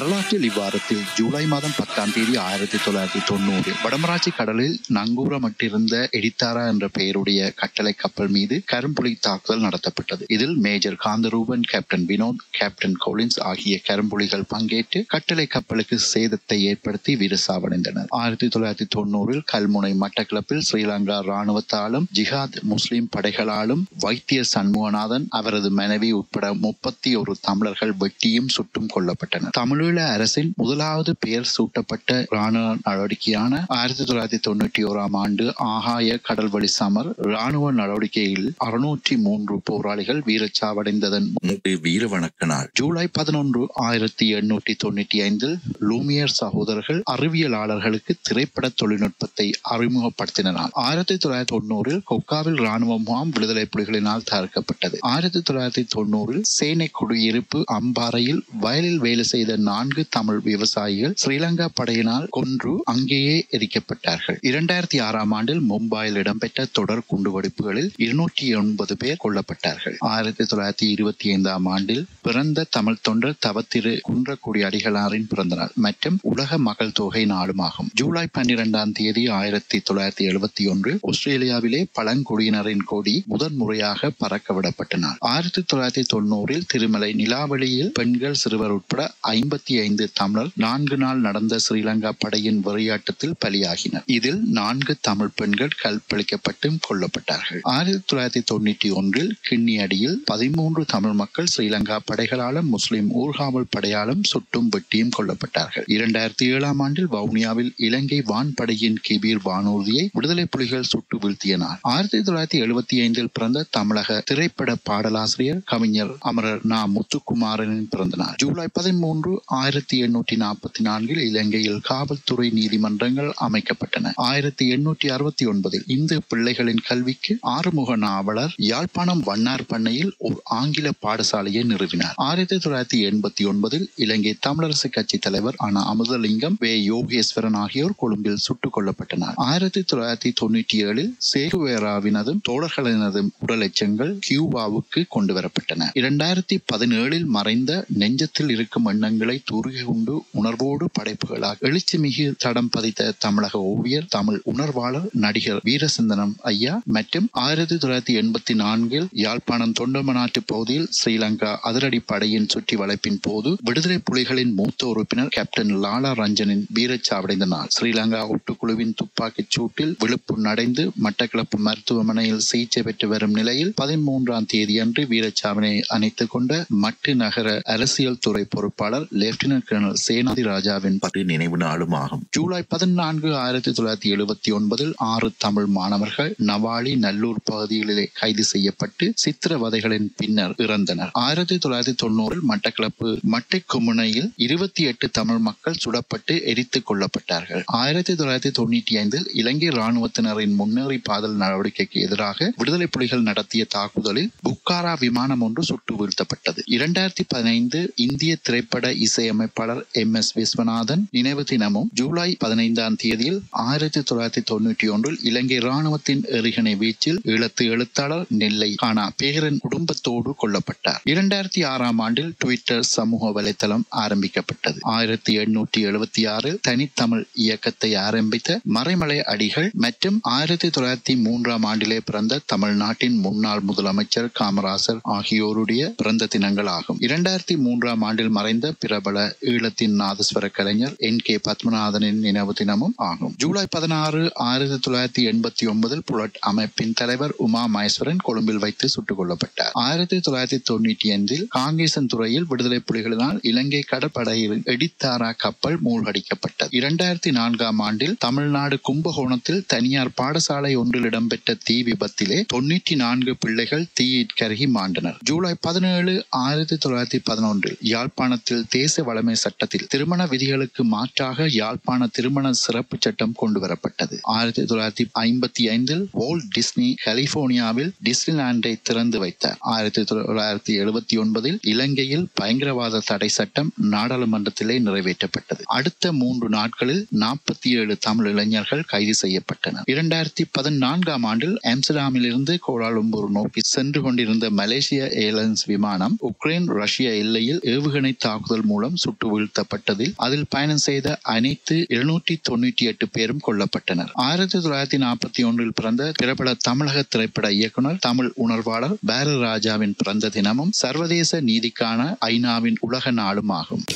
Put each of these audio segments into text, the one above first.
வரலாற்றில் இவ்வாரத்தில் ஜூலை மாதம் பத்தாம் தேதி ஆயிரத்தி தொள்ளாயிரத்தி தொண்ணூறு வடமராட்சி கடலில் நங்கூரமிட்டிருந்த எடித்தாரா என்ற பெயருடைய கட்டளை கப்பல் மீது கரும்புலி தாக்குதல் நடத்தப்பட்டது இதில் major Kantharuban captain Vinoth captain Collins ஆகிய கரும்புலிகள் பங்கேற்று கட்டளை கப்பலுக்கு சேதத்தை ஏற்படுத்தி வீரசாவடைந்தனர் ஆயிரத்தி தொள்ளாயிரத்தி தொண்ணூறில் கல்முனை மட்டக்களப்பில் ஸ்ரீலங்கா ராணுவத்தாலும் ஜிஹாத் முஸ்லிம் படைகளாலும் வைத்தியர் சண்முகநாதன் அவரது மனைவி உட்பட முப்பத்தி ஒரு தமிழர்கள் வெட்டியும் சுட்டும் கொல்லப்பட்டனர் தமிழீழ அரசின் முதலாவது பெயர் சூட்டப்பட்ட ராணுவ நடவடிக்கையான ஆயிரத்தி தொள்ளாயிரத்தி தொண்ணூற்றி ஓராம் ஆண்டு ஆகாய கடல்வழி சமர் ராணுவ நடவடிக்கையில் அறுநூற்றி மூன்று போராளிகள் வீரச்சாவடைந்ததன் முன்பு வீர வணக்க நாள் ஜூலை பதினொன்று ஆயிரத்தி எண்ணூற்றி தொண்ணூற்றி ஐந்தில் லூமியர் சகோதரர்கள் அறிவியலாளர்களுக்கு திரைப்பட தொழில்நுட்பத்தை அறிமுகப்படுத்தின நாள் ஆயிரத்தி தொள்ளாயிரத்தி தொண்ணூறில் கொக்காவில் ராணுவ முகாம் விடுதலை புலிகளினால் தகர்க்கப்பட்டது ஆயிரத்தி தொள்ளாயிரத்தி தொண்ணூறில் சேனை குடியிருப்பு அம்பாறையில் வயலில் வேலை செய்த நான்கு தமிழ் விவசாயிகள் ஸ்ரீலங்கா படையினால் கொன்று அங்கேயே எரிக்கப்பட்டார்கள் இரண்டாயிரத்தி ஆறாம் ஆண்டில் மும்பையில் இடம்பெற்ற தொடர் குண்டுவெடிப்புகளில் இருநூற்றி ஒன்பது பேர் கொல்லப்பட்டார்கள் ஆயிரத்தி தொள்ளாயிரத்தி இருபத்தி ஐந்தாம் ஆண்டில் பிறந்த தமிழ் தொண்டர் தவத்திரு குன்றக்குடி அடிகளாரின் பிறந்த நாள் மற்றும் உலக மக்கள் தொகை நாளுமாகும் ஜூலை பன்னிரெண்டாம் தேதி ஆயிரத்தி தொள்ளாயிரத்தி எழுபத்தி ஒன்று ஆஸ்திரேலியாவிலே பழங்குடியினரின் கொடி முதன் முறையாக பறக்க விடப்பட்ட நாள் ஆயிரத்தி தொள்ளாயிரத்தி தொண்ணூறில் திருமலை நிலாவளியில் பெண்கள் சிறுவர் உட்பட ஐம்பத்தி ஐந்து தமிழர் நான்கு நாள் நடந்த ஸ்ரீலங்கா படையின் வெறியாட்டத்தில் பலியாகினர் இதில் நான்கு தமிழ் பெண்கள் கற்பழிக்கப்பட்டும் கொல்லப்பட்டார்கள் ஆயிரத்தி தொள்ளாயிரத்தி தொண்ணூற்றி ஒன்றில் கிண்ணி அடியில் பதிமூன்று தமிழ் மக்கள் ஸ்ரீலங்கா படைகளாலும் முஸ்லிம் ஊர்காவல் படையாலும் சுட்டும் வெட்டியும் கொல்லப்பட்டார்கள் இரண்டாயிரத்தி ஏழாம் ஆண்டில் வவுனியாவில் இலங்கை வான்படையின் கிபீர் வானூர்தியை விடுதலை புலிகள் சுட்டு வீழ்த்திய நாள் ஆயிரத்தி தொள்ளாயிரத்தி எழுபத்தி ஐந்தில் பிறந்த தமிழக திரைப்பட பாடலாசிரியர் கவிஞர் அமரர் நா முத்துக்குமாரனின் பிறந்த நாள் ஜூலை பதிமூன்று ஆயிரத்தி எண்ணூற்றி நாற்பத்தி நான்கில் இலங்கையில் காவல்துறை நீதிமன்றங்கள் அமைக்கப்பட்டன ஆயிரத்தி எண்ணூற்றி அறுபத்தி ஒன்பதில் இந்து பிள்ளைகளின் கல்விக்கு ஆறுமுக நாவலர் யாழ்ப்பாணம் வண்ணார் பண்ணையில் ஒரு ஆங்கில பாடசாலையை நிறுவினார் ஆயிரத்தி தொள்ளாயிரத்தி எண்பத்தி ஒன்பதில் இலங்கை தமிழரசு கட்சி தலைவர் ஆனா அமுதலிங்கம் வே யோகேஸ்வரன் ஆகியோர் கொழும்பில் சுட்டுக் கொல்லப்பட்டனர் ஆயிரத்தி தொள்ளாயிரத்தி தொண்ணூற்றி ஏழில் சேகுவேராவினதும் தோழர்களினதும் உடல் எச்சங்கள் கியூபாவுக்கு கொண்டு வரப்பட்டன இரண்டாயிரத்தி பதினேழில் மறைந்த நெஞ்சத்தில் இருக்கும் எண்ணங்களை தூரிகை கொண்டு உணர்வோடு படைப்புகளாக எழுச்சி மிகு தடம் பதித்த தமிழக ஓவியர் தமிழ் உணர்வாளர் நடிகர் வீரசிந்தனம் ஐயா மற்றும் ஆயிரத்தி தொள்ளாயிரத்தி எண்பத்தி நான்கில் யாழ்ப்பாணம் தொண்டமநாட்டு பகுதியில் ஸ்ரீலங்கா அதிரடி படையின் சுற்றி வளைப்பின் போது விடுதலை புலிகளின் மூத்த உறுப்பினர் கேப்டன் லாலா ரஞ்சனின் வீரச்சாவடைந்த நாள் ஸ்ரீலங்கா ஒட்டுக்குழுவின் துப்பாக்கிச் சூட்டில் விழுப்பு நடைந்து மட்டக்களப்பு மருத்துவமனையில் சிகிச்சை பெற்று வரும் நிலையில் பதிமூன்றாம் தேதியன்று வீரச்சாவனை அணைத்துக் கொண்ட மட்டு நகர அரசியல் துறை பொறுப்பாளர் லெப்டினன்ட் கர்னல் சேனாதி ராஜாவின் பத்து நினைவு நாளும் ஆகும் ஜூலை பதினான்கு ஆயிரத்தி தொள்ளாயிரத்தி எழுபத்தி ஒன்பதில் ஆறு தமிழ் மாணவர்கள் நவாலி நல்லூர் பகுதிகளிலே கைது செய்யப்பட்டு சித்திரவதைகளின் பின்னர் இறந்தனர் ஆயிரத்தி தொள்ளாயிரத்தி தொண்ணூறில் மட்டக்களப்பு மட்டை குமுனையில் இருபத்தி எட்டு தமிழ் மக்கள் சுடப்பட்டு எரித்துக் கொல்லப்பட்டார்கள் ஆயிரத்தி தொள்ளாயிரத்தி தொண்ணூற்றி ஐந்தில் இலங்கை ராணுவத்தினரின் முன்னேறி பாதல் நடவடிக்கைக்கு எதிராக விடுதலை புலிகள் நடத்திய தாக்குதலில் புக்காரா விமானம் ஒன்று சுட்டு வீழ்த்தப்பட்டது இரண்டாயிரத்தி பதினைந்து இந்திய திரைப்பட இசையமைப்பாளர் எம் எஸ் விஸ்வநாதன் நினைவு தினமும் ஜூலை பதினைந்தாம் தேதியில் ஆயிரத்தி தொள்ளாயிரத்தி தொண்ணூற்றி ஒன்றில் இலங்கை ராணுவத்தின் எறிகணை வீச்சில் ஈழத்து எழுத்தாளர் நெல்லை கானா பேரன் குடும்பத்தோடு கொல்லப்பட்டார் இரண்டாயிரத்தி ஆறாம் ஆண்டில் ட்விட்டர் சமூக வலைத்தளம் ஆரம்பிக்கப்பட்டது ஆயிரத்தி எண்ணூற்றி எழுபத்தி ஆறு தனித்தமிழ் இயக்கத்தை ஆரம்பித்த மறைமலை அடிகள் மற்றும் ஆயிரத்தி தொள்ளாயிரத்தி மூன்றாம் ஆண்டிலே பிறந்த தமிழ்நாட்டின் முன்னாள் முதலமைச்சர் காமராசர் ஆகியோருடைய பிறந்த தினங்கள் ஆகும் இரண்டாயிரத்தி மூன்றாம் ஆண்டில் மறைந்த பிரபல ஈழத்தின் நாதஸ்வர கலைஞர் என் கே பத்மநாதனின் நினைவு தினமும் ஆகும் ஜூலை பதினாறு ஆயிரத்தி தொள்ளாயிரத்தி எண்பத்தி ஒன்பதில் புலட் அமைப்பின் தலைவர் உமா மகேஸ்வரன் கொழும்பில் வைத்து சுட்டுக் கொல்லப்பட்டார் ஆயிரத்தி தொள்ளாயிரத்தி தொண்ணூற்றி ஐந்தில் காங்கேசன் துறையில் விடுதலை புலிகளினால் இலங்கை கடற்படையில் எடித்தாரா கப்பல் மூழ்கடிக்கப்பட்டது இரண்டாயிரத்தி நான்காம் ஆண்டில் தமிழ்நாடு கும்பகோணத்தில் தனியார் பாடசாலை ஒன்றில் இடம்பெற்ற தீ விபத்திலே தொண்ணூற்றி நான்கு பிள்ளைகள் தீயிற் கருகி மாண்டனர் ஜூலை பதினேழு ஆயிரத்தி தொள்ளாயிரத்தி பதினொன்றில் யாழ்ப்பாணத்தில் தேச வளமை சட்டத்தில் திருமண விதிகளுக்கு மாற்றாக யாழ்ப்பாண திருமண சிறப்பு சட்டம் கொண்டு வரப்பட்டது ஆயிரத்தி தொள்ளாயிரத்தி ஐம்பத்தி ஐந்தில் வோல்ட் டிஸ்னி கலிபோர்னியாவில் டிஸ்னிலாண்டை திறந்து வைத்தார் ஆயிரத்தி தொள்ளாயிரத்தி எழுபத்தி ஒன்பதில் இலங்கையில் பயங்கரவாத தடை சட்டம் நாடாளுமன்றத்திலே நிறைவேற்றப்பட்டது அடுத்த மூன்று நாட்களில் நாற்பத்தி ஏழு தமிழ் இளைஞர்கள் கைது செய்யப்பட்டனர் இரண்டாயிரத்தி பதினான்காம் ஆண்டில் ஆம்ஸ்டர்டாமில் இருந்து கோலாலம்பூர் நோக்கி சென்று கொண்டிருந்த மலேசிய ஏர்லைன்ஸ் விமானம் உக்ரைன் ரஷ்ய எல்லையில் ஏவுகணை தாக்குதல் மூலம் விமானம் சுட்டு வீழ்த்தப்பட்டதில் அதில் பயணம் செய்த அனைத்து இருநூற்றி தொண்ணூற்றி எட்டு பேரும் கொல்லப்பட்டனர் ஆயிரத்தி தொள்ளாயிரத்தி நாற்பத்தி ஒன்றில் பிறந்த பிரபல தமிழக திரைப்பட இயக்குனர் தமிழ் உணர்வாளர் பாரதி ராஜாவின் பிறந்த தினமும் சர்வதேச நீதிக்கான ஐநாவின் உலக நாளும் ஆகும்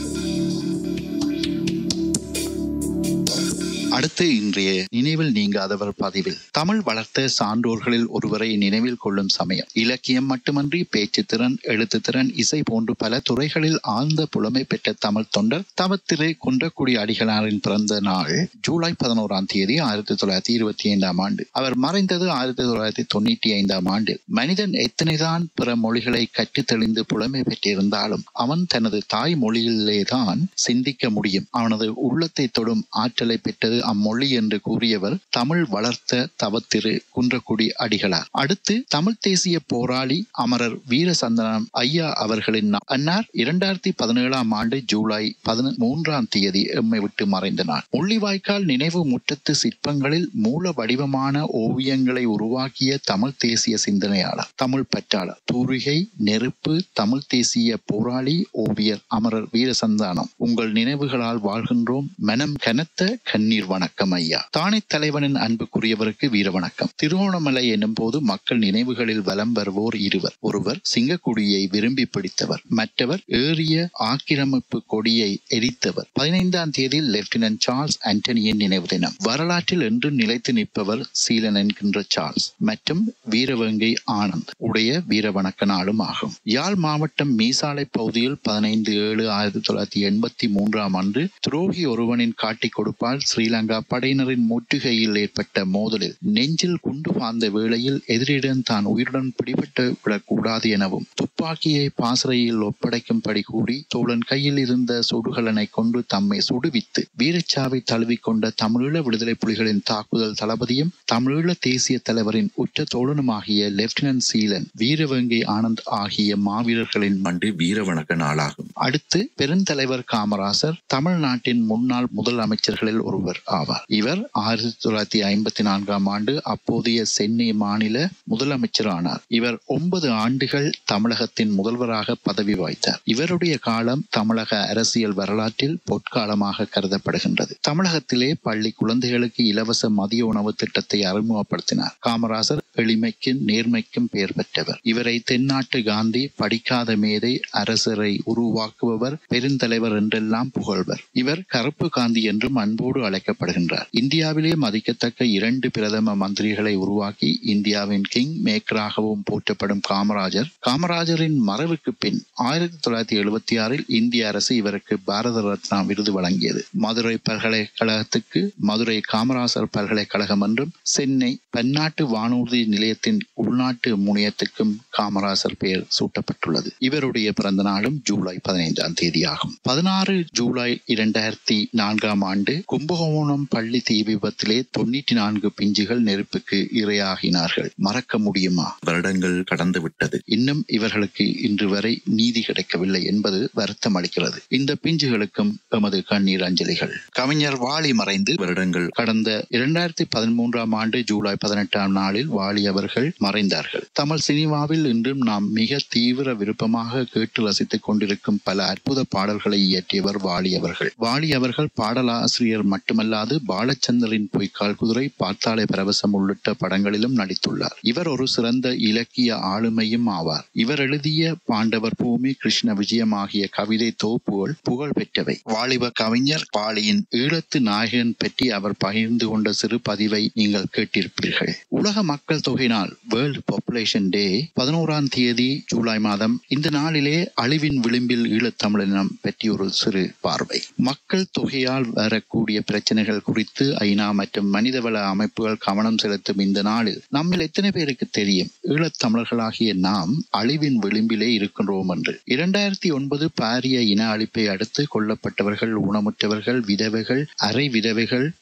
அடுத்து இன்றைய நினைவில் நீங்காதவர் பதிவில் தமிழ் வளர்த்த சான்றோர்களில் ஒருவரை நினைவில் கொள்ளும் சமயம் இலக்கியம் மட்டுமன்றி பேச்சு திறன் எழுத்து திறன் இசை போன்று பல துறைகளில் ஆழ்ந்த புலமை பெற்ற தமிழ் தொண்டர் தவத்திரு குன்றக்குடி அடிகளாரின் பிறந்த நாள் ஜூலை பதினோராம் தேதி ஆயிரத்தி தொள்ளாயிரத்தி இருபத்தி ஐந்தாம் ஆண்டு அவர் மறைந்தது ஆயிரத்தி தொள்ளாயிரத்தி தொண்ணூற்றி ஐந்தாம் ஆண்டில் மனிதன் எத்தனைதான் பிற மொழிகளை கற்றுத் தெளிந்து புலமை பெற்றிருந்தாலும் அவன் தனது தாய் மொழியிலேதான் சிந்திக்க முடியும் அவனது உள்ளத்தை தொடும் ஆற்றலை பெற்றது அம்மொழி என்று கூறியவர் தமிழ் வளர்த்த தவத்திரு குன்றக்குடி அடிகளார் அடுத்து தமிழ் தேசிய போராளி அமரர் வீரசந்தனம் ஐயா அவர்களின் நா- அன்னார் இரண்டாயிரத்தி பதினேழாம் ஆண்டு ஜூலை பதின மூன்றாம் தேதி எம்மை விட்டு மறைந்த நாள் முள்ளிவாய்க்கால் நினைவு முற்றத்து சிற்பங்களில் மூல வடிவமான ஓவியங்களை உருவாக்கிய தமிழ் தேசிய சிந்தனையாளர் தமிழ் பற்றாளர் தூரிகை நெருப்பு தமிழ் தேசிய போராளி ஓவியர் அமரர் வீரசந்தானம் உங்கள் நினைவுகளால் வாழ்கின்றோம் மனம் கனத்த கண்ணீர் வணக்கம் ஐயா தானே தலைவனின் அன்புக்குரியவருக்கு வீர வணக்கம் திருவோணமலை என்னும் போது மக்கள் நினைவுகளில் வலம் வருவோர் இருவர் ஒருவர் சிங்கக்குடியை விரும்பி பிடித்தவர் மற்றவர் ஏறிய ஆக்கிரமிப்பு கொடியை எரித்தவர் பதினைந்தாம் தேதி லெப்டினன்ட் சார்ல்ஸ் ஆண்டனியின் நினைவு தினம் வரலாற்றில் என்று நிலைத்து நிற்பவர் சீலன் என்கின்ற சார்ல்ஸ் மற்றும் வீரவங்கை ஆனந்த் உடைய வீர வணக்க நாளும் ஆகும் யாழ் மாவட்டம் மீசாலை பகுதியில் பதினைந்து ஏழு ஆயிரத்தி தொள்ளாயிரத்தி எண்பத்தி மூன்றாம் ஆண்டு துரோகி ஒருவனின் காட்டிக் கொடுப்பால் ஸ்ரீலங்கா படையினரின் முற்றுகையில் ஏற்பட்ட மோதலில் நெஞ்சில் குண்டு பாய்ந்த வேளையில் எதிரிடம் தான் உயிருடன் பிடிபட்டு விடக்கூடாது எனவும் துப்பாக்கியை பாசறையில் ஒப்படைக்கும்படி கூறி தோழன் கையில் இருந்த சுடுகலனை கொண்டு தம்மை சுடுவித்து வீரச்சாவை தழுவிக்கொண்ட தமிழீழ விடுதலை புலிகளின் தாக்குதல் தளபதியும் தமிழீழ தேசிய தலைவரின் உற்ற தோழனுமாகிய லெப்டினன்ட் சீலன் வீரவங்கை ஆனந்த் ஆகிய மாவீரர்களின் ஆண்டு வீர வணக்க நாளாகும் அடுத்து பெருந்தலைவர் காமராசர் தமிழ்நாட்டின் முன்னாள் முதல் அமைச்சர்களில் ஒருவர் ஆவார் இவர் ஆயிரத்தி தொள்ளாயிரத்தி ஐம்பத்தி நான்காம் ஆண்டு அப்போதைய சென்னை மாநில முதலமைச்சரானார் இவர் ஒன்பது ஆண்டுகள் தமிழகத்தின் முதல்வராக பதவி வகித்தார் இவருடைய காலம் தமிழக அரசியல் வரலாற்றில் பொற்காலமாக கருதப்படுகின்றது தமிழகத்திலே பள்ளி குழந்தைகளுக்கு இலவச மதிய உணவு திட்டத்தை அறிமுகப்படுத்தினார் காமராசர் எளிமைக்கும் நேர்மைக்கும் பெயர் பெற்றவர் இவரை தென்னாட்டு காந்தி படிக்காத மேதை அரசரை உருவாக்குபவர் பெருந்தலைவர் என்றெல்லாம் புகழ்வர் இவர் கருப்பு காந்தி என்றும் அன்போடு அழைக்கப்படுகின்றார் இந்தியாவிலே மதிக்கத்தக்க இரண்டு பிரதம மந்திரிகளை உருவாக்கி இந்தியாவின் கிங் மேக்கராகவும் போற்றப்படும் காமராஜர் காமராஜரின் மறைவுக்கு பின் ஆயிரத்தி தொள்ளாயிரத்தி எழுபத்தி ஆறில் இந்திய அரசு இவருக்கு பாரத ரத்னா விருது வழங்கியது மதுரை பல்கலைக்கழகத்துக்கு மதுரை காமராசர் பல்கலைக்கழகம் என்றும் சென்னை பன்னாட்டு வானூர்தி நிலையத்தின் உள்நாட்டு முனையத்துக்கும் காமராசர் பெயர் சூட்டப்பட்டுள்ளது இவருடைய பிறந்த நாளும் ஜூலை பதினைந்தாம் தேதியாகும் பதினாறு ஜூலை இரண்டாயிரத்தி நான்காம் ஆண்டு கும்பகோணம் பள்ளி தீ விபத்திலே தொண்ணூற்றி நான்கு பிஞ்சுகள் நெருப்புக்கு இரையாகினார்கள் மறக்க முடியுமா வருடங்கள் கடந்து விட்டது இன்னும் இவர்களுக்கு இன்று வரை நீதி கிடைக்கவில்லை என்பது வருத்தம் அளிக்கிறது இந்த பிஞ்சுகளுக்கும் எமது கண்ணீர் அஞ்சலிகள் கவிஞர் வாலி மறைந்து வருடங்கள் கடந்த இரண்டாயிரத்தி பதிமூன்றாம் ஆண்டு ஜூலை பதினெட்டாம் நாளில் வாலி அவர்கள் மறைந்தார்கள் தமிழ் சினிமாவில் இன்றும் நாம் மிக தீவிர விருப்பமாக கேட்டு ரசித்துக் கொண்டிருக்கும் பல அற்புத பாடல்களை இயற்றியவர் வாலி அவர்கள் வாலி அவர்கள் பாடலாசிரியர் மட்டுமல்லாது பாலச்சந்தரின் பொய்க்கால் குதிரை பார்த்தாலே பரவசம் உள்ளிட்ட படங்களிலும் நடித்துள்ளார் இவர் ஒரு சிறந்த இலக்கிய ஆளுமையும் ஆவார் இவர் எழுதிய பாண்டவர் பூமி கிருஷ்ண விஜயம் ஆகிய கவிதை தொகுப்புகள் புகழ் பெற்றவை வாலிப கவிஞர் வாலியின் ஈழத்து நாயகன் பற்றி அவர் பகிர்ந்து கொண்ட சிறு பதிவை நீங்கள் கேட்டிருப்பீர்கள் உலக மக்கள் தொகையினால் வேர்ல்ட் பாப்புலேஷன் டே பதினோராம் தேதி ஜூலை மாதம் இந்த நாளிலே அழிவின் விளிம்பில் ஈழத்தமிழினம் பற்றி ஒரு சிறு பார்வை மக்கள் தொகையால் வரக்கூடிய பிரச்சனைகள் குறித்து ஐநா மற்றும் மனிதவள அமைப்புகள் கவனம் செலுத்தும் இந்த நாளில் நம்மில் எத்தனை பேருக்கு தெரியும் ஈழத்தமிழர்களாகிய நாம் அழிவின் விளிம்பிலே இருக்கின்றோம் என்று இரண்டாயிரத்தி ஒன்பது பாரிய இன அழிப்பை அடுத்து கொல்லப்பட்டவர்கள் ஊனமுற்றவர்கள் விதவைகள் அரை விதவைகள்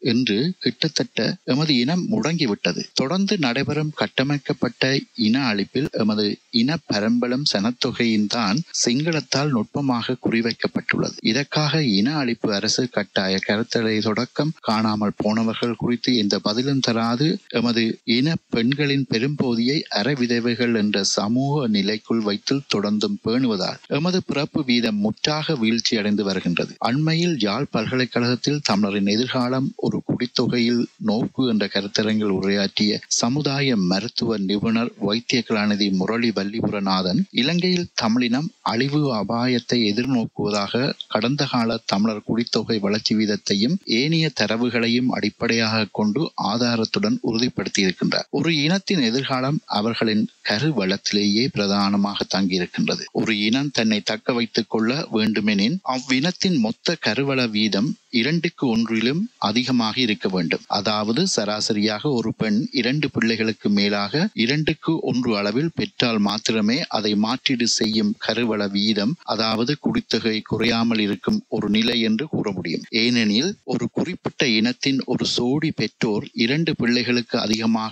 என்று கிட்டத்தட்ட எமது இனம் முடங்கிவிட்டது தொடர்ந்து நடைபெறும் கட்டமைக்கப்பட்ட இன அழிப்பில் எமது இன பரம்பலம் சனத்தொகையின் தான் சிங்களத்தால் நுட்பமாக குறிவைக்கப்பட்டுள்ளது இதற்காக இன அழிப்பு அரசு கட்டாய கருத்தடை தொடக்கம் காணாமல் போனவர்கள் குறித்து எந்த பதிலும் தராது எமது இன பெண்களின் பெரும்போதியை அறவிதவைகள் என்ற சமூக நிலைக்குள் வைத்து தொடர்ந்தும் பேணுவதால் எமது பிறப்பு வீதம் முற்றாக வீழ்ச்சியடைந்து வருகின்றது அண்மையில் யாழ் பல்கலைக்கழகத்தில் தமிழரின் எதிர்காலம் ஒரு குடித்தொகையில் நோக்கு என்ற கருத்தரங்கில் உரையாற்றிய சமுதாய மருத்துவ நிபுணர் வைத்திய கலாநிதி முரளி வல்லிபுரநாதன் இலங்கையில் தமிழினம் அழிவு அபாயத்தை எதிர்நோக்குவதாக கடந்த கால தமிழர் குடித்தொகை வளர்ச்சி வீதத்தையும் ஏனைய தரவுகளையும் அடிப்படையாக கொண்டு ஆதாரத்துடன் உறுதிப்படுத்தியிருக்கின்றார் ஒரு இனத்தின் எதிர்காலம் அவர்களின் கரு வளத்திலேயே பிரதானமாக தங்கியிருக்கின்றது ஒரு இனம் தன்னை தக்க வைத்துக் கொள்ள வேண்டுமெனின் அவ்வினத்தின் மொத்த கருவள வீதம் இரண்டுக்கு ஒன்றிலும் அதிகமாக இருக்க வேண்டும் அதாவது சராசரியாக ஒரு பெண் இரண்டு பிள்ளைகளுக்கு மேலாக இரண்டுக்கு ஒன்று அளவில் பெற்றால் மாத்திரமே அதை மாற்றீடு செய்யும் கருவள வீதம் அதாவது குடித்தொகை குறையாமல் இருக்கும் ஒரு நிலை என்று கூற முடியும் ஏனெனில் ஒரு குறிப்பிட்ட இனத்தின் ஒரு சோடி பெற்றோர் இரண்டு பிள்ளைகளுக்கு அதிகமாக